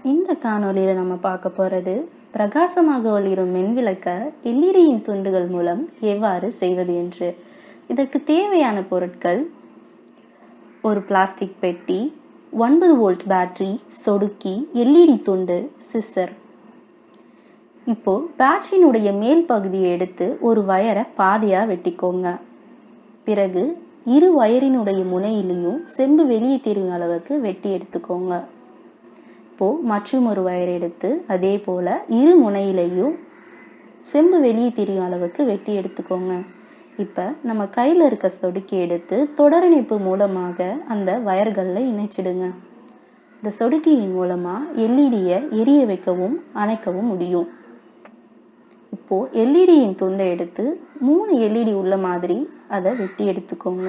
இந்த காணொளியில் நம்ம பார்க்க போகிறது பிரகாசமாக ஒளிரும் மின்விளக்க எல்இடியின் துண்டுகள் மூலம் எவ்வாறு செய்வது என்று இதற்கு தேவையான பொருட்கள் ஒரு பிளாஸ்டிக் பெட்டி ஒன்பது வோல்ட் பேட்டரி சொடுக்கி எல்இடி துண்டு சிஸ்ஸர் இப்போ பேட்டரியினுடைய மேல் பகுதியை எடுத்து ஒரு வயரை பாதியாக வெட்டிக்கோங்க பிறகு இரு வயரினுடைய முனையிலையும் செம்பு வெளியே தெரியும் அளவுக்கு வெட்டி எடுத்துக்கோங்க இப்போ மற்றும் ஒரு வயர் எடுத்து அதே போல இரு முனையிலையும் செம்பு வெளியே தெரியும் அளவுக்கு வெட்டி எடுத்துக்கோங்க இப்போ நம்ம கையில் இருக்க சொடுக்கி எடுத்து தொடரிணைப்பு மூலமாக அந்த வயர்களில் இணைச்சிடுங்க இந்த சொடுக்கியின் மூலமாக எல்இடியை எரிய வைக்கவும் அணைக்கவும் முடியும் இப்போ எல்இடியின் துண்டை எடுத்து மூணு எல்இடி உள்ள மாதிரி அதை வெட்டி எடுத்துக்கோங்க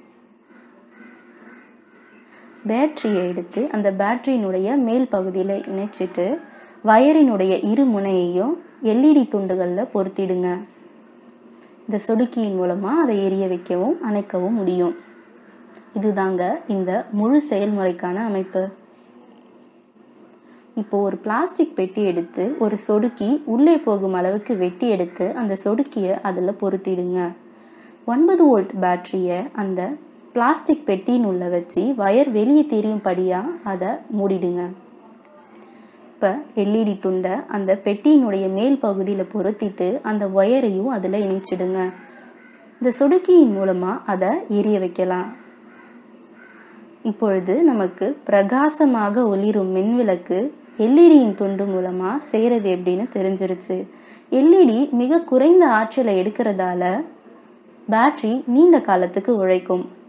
பேட்டரியை எடுத்து அந்த பேட்டரியினுடைய மேல் பகுதியில் இணைச்சிட்டு வயரினுடைய இரு முனையையும் எல்இடி துண்டுகளில் பொருத்திடுங்க இந்த சொடுக்கியின் மூலமாக அதை எரிய வைக்கவும் அணைக்கவும் முடியும் இதுதாங்க இந்த முழு செயல்முறைக்கான அமைப்பு இப்போ ஒரு பிளாஸ்டிக் பெட்டி எடுத்து ஒரு சொடுக்கி உள்ளே போகும் அளவுக்கு வெட்டி எடுத்து அந்த சொடுக்கியை அதில் பொருத்திடுங்க ஒன்பது வோல்ட் பேட்டரியை அந்த பிளாஸ்டிக் பெட்டியின் உள்ள வச்சு வயர் வெளியே தெரியும்படியாக அதை மூடிடுங்க இப்போ எல்இடி துண்டை அந்த பெட்டியினுடைய மேல் பகுதியில் பொருத்திட்டு அந்த ஒயரையும் அதில் இணைச்சிடுங்க இந்த சொடுக்கியின் மூலமாக அதை எரிய வைக்கலாம் இப்பொழுது நமக்கு பிரகாசமாக ஒளிரும் மின்விளக்கு எல்இடியின் துண்டு மூலமாக செய்கிறது எப்படின்னு தெரிஞ்சிருச்சு எல்இடி மிக குறைந்த ஆற்றலை எடுக்கிறதால பேட்டரி நீண்ட காலத்துக்கு உழைக்கும்